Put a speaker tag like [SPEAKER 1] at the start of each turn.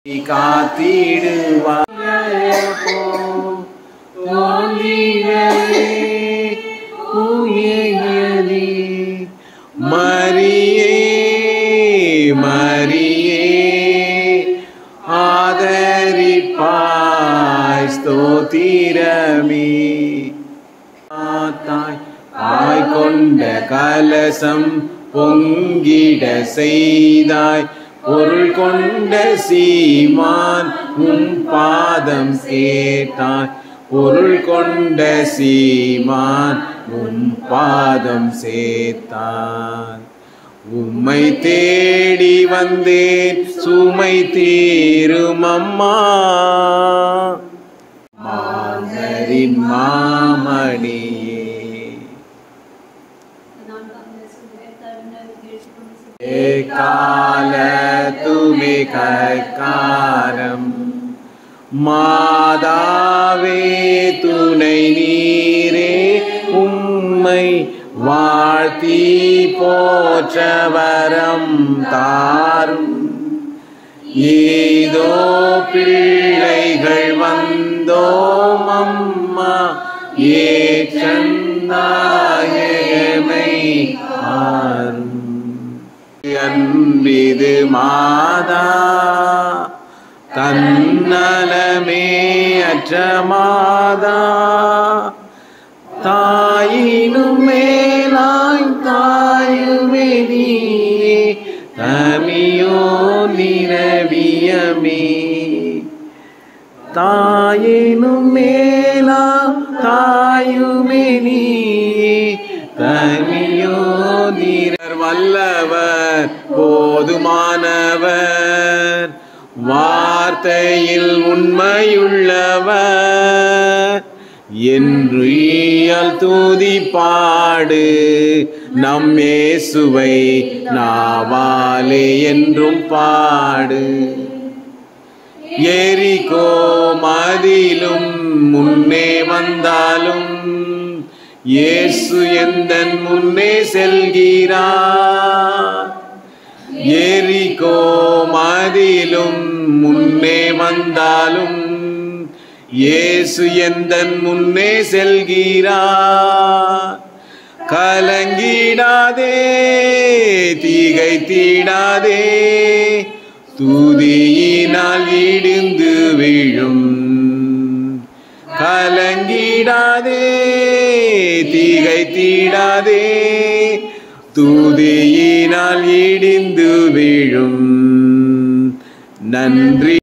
[SPEAKER 1] காத்திடுவாய் மரியே மரியே ஆதரிப்பாய் ஸ்தோத்திரமே தாய் தாய் கொண்ட கலசம் பொங்கிட செய்தாய் பொருள் கொண்ட சீமான் உன் பாதம் சேர்த்தாய் பொருள் கொண்ட சீமான் உன் பாதம் சேர்த்தாய் உம்மை தேடி வந்தேன் சுமை தீரும் அம்மா மாந்தரின் மாமணியே ஏ கால துமி கற்காரம் மாதாவே துணை நீரே உம்மை வாழ்த்தி போற்றவரம் தாரும் ஏதோ பிள்ளைகள் வந்தோம் அம்மா ஏற்றந்தாயமை ஆரும் அன்பிது மாதா தன்னலமே அற்ற மாதா தாயினும் மேலாய் தாயுமே நீயே தமியோ நிரவியமே தாயினும் மேலா தாயுமே நீயே தமியோ நீரர் வல்லவர் போதுமானவர் வார்த்தையில் உண்மையுள்ளவர் என்று ஈயல் தூதி பாடு நம்மேசுவை நாவாலே என்றும் பாடு எரிகோ மதிலும் முன்னே வந்தாலும் இயேசு எந்தன் முன்னே செல்கிறார் எரிகோ மதிலும் முன்னே வந்தாலும் இயேசு எந்தன் முன்னே செல்கிறார் கலங்கிடாதே தீகை தீடாதே துதியினால் இடிந்து விழும் கலங்கிடாதே தீகை தீடாதே துதியினால் இடிந்து விழும் நன்றி